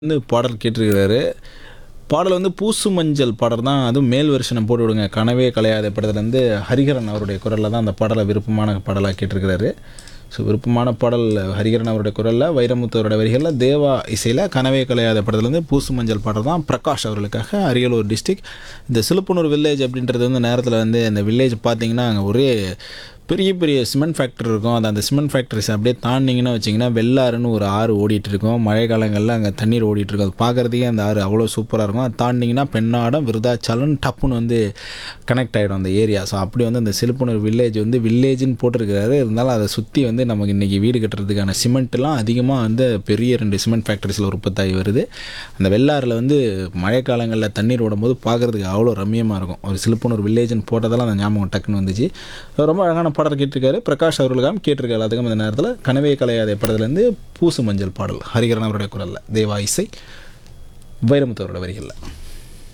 வந்து பாடல் கேட்டிருக்கிறாரு பாடல் வந்து பூசு மஞ்சள் பாடல் தான் அதுவும் மேல் வெர்ஷனை போட்டு விடுங்க கனவே கலையாத படத்துலேருந்து ஹரிஹரன் அவருடைய குரலில் தான் அந்த பாடலை விருப்பமான பாடலாக கேட்டிருக்கிறாரு ஸோ விருப்பமான பாடல் ஹரிஹரன் அவருடைய குரலில் வைரமுத்துவரோட வரிகளில் தேவா இசையில் கனவே கலையாத படத்துலேருந்து பூசு மஞ்சள் பாடல் தான் பிரகாஷ் அவர்களுக்காக அரியலூர் டிஸ்ட்ரிக் இந்த சிலுப்பனூர் வில்லேஜ் அப்படின்றது வந்து நேரத்தில் வந்து இந்த வில்லேஜ் பார்த்தீங்கன்னா அங்கே ஒரே பெரிய பெரிய சிமெண்ட் ஃபேக்ட்ரி இருக்கும் அது அந்த சிமெண்ட் ஃபேக்ட்ரிஸ் அப்படியே தாண்டிங்கன்னா வச்சிங்கன்னா வெள்ளாறுன்னு ஒரு ஆறு ஓடிட்டு இருக்கும் மழை காலங்களில் அங்கே தண்ணீர் ஓடிட்டு இருக்கும் அது பார்க்குறதுக்கே அந்த ஆறு அவ்வளோ சூப்பராக இருக்கும் அது தாண்டிங்கன்னா பெண்ணாடம் விருதாச்சலம் டப்புன்னு வந்து கனெக்ட் ஆகிடும் அந்த ஏரியா ஸோ அப்படி வந்து அந்த சிலுப்பனூர் வில்லேஜ் வந்து வில்லேஜ்னு போட்டிருக்கிறாரு இருந்தாலும் அதை சுற்றி வந்து நமக்கு இன்றைக்கி வீடு கட்டுறதுக்கான சிமெண்ட்லாம் அதிகமாக வந்து பெரிய ரெண்டு சிமெண்ட் ஃபேக்ட்ரிஸில் உற்பத்தாகி வருது அந்த வெள்ளாறில் வந்து மழை காலங்களில் தண்ணீர் ஓடும்போது பார்க்குறதுக்கு அவ்வளோ ரம்மியமாக இருக்கும் ஒரு சிலுப்பனூர் வில்லேஜ்னு போட்டதெல்லாம் அந்த ஞாபகம் டக்குன்னு வந்துச்சு ரொம்ப அழகான பாடல் கேட்டிருக்காரு பிரகாஷ் அவர்களுக்காக கேட்டிருக்காரு அதுக்கும் இந்த நேரத்தில் கனவே கலையாத படத்துலேருந்து பூசு மஞ்சள் பாடல் ஹரிகரன் அவருடைய குரலில் தேவா இசை வைரமுத்து அவரோட வரிகளில்